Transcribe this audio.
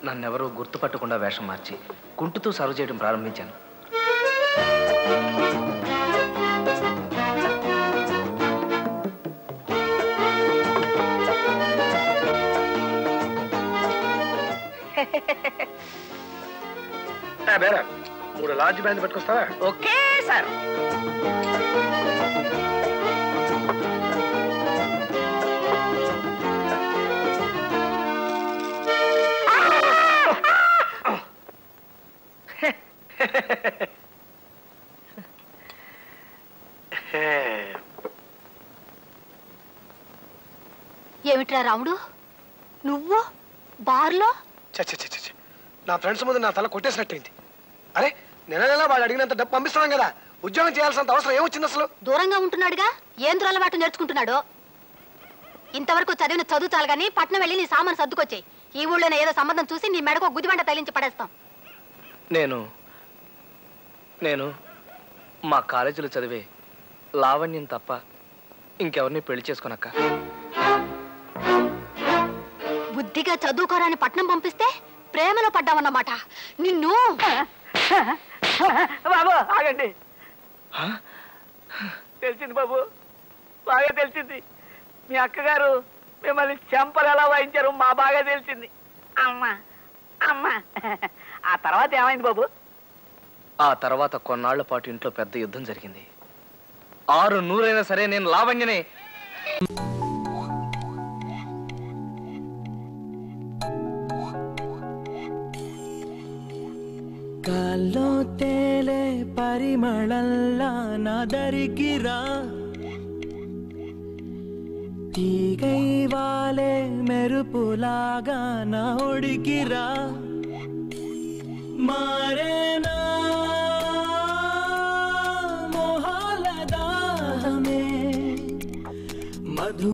నన్నెవరూ గుర్తుపట్టకుండా వేషం మార్చి కుంటుతూ సర్వ్ చేయడం ప్రారంభించాను బేరా మూడు లార్జ్ బ్యాండ్ పట్టుకొస్తావా ఓకే సార్ ఏమిట్రా రాముడు నువ్వు బార్లో చ చ చ చ, చ. నా ఫ్రెండ్స్ ముందు నా తల కొట్టేసినట్టయింది అరే నెల నెల వాడు అడిగినంత డబ్బు పంపిస్తున్నాం కదా ఉద్యోగం చేయాల్సినంత అవసరం ఏమొచ్చింది అసలు దూరంగా ఉంటున్నాడుగా ఏం దురలవాటు నేర్చుకుంటున్నాడో ఇంతవరకు చదివిన చదువు చాలు గానీ పట్నం వెళ్ళి నీ సామాను సర్దుకొచ్చాయి ఈ ఊళ్ళోనే ఏదో సంబంధం చూసి నీ మెడకు ఒక గుదిబండ తగిలించి పడేస్తాం నేను నేను మా కాలేజీలో చదివే లావణ్యం తప్ప ఇంకెవరిని పెళ్లి చేసుకోనక్క బుద్ధిగా చదువుకోరాని పట్నం పంపిస్తే ప్రేమలో పడ్డావన్నమాట నిన్ను బాబు ఆగండి హ? తెలిసింది బాబు బాగా తెలిసింది మీ అక్కగారు మిమ్మల్ని చెంపలు ఎలా వాయించారు మా బాగా తెలిసింది అమ్మా అమ్మా ఆ తర్వాత ఏమైంది బాబు ఆ తర్వాత కొన్నాళ్ల పాటు ఇంట్లో పెద్ద యుద్ధం జరిగింది ఆరు నూరైనా సరే నేను లావణ్యనే గాల్లో తేలే పరిమళల్లా నాదరికిరా తీగై వాలే మెరుపులాగా నా ఒడికిరా మారేనా మొహాల దాహమే మధు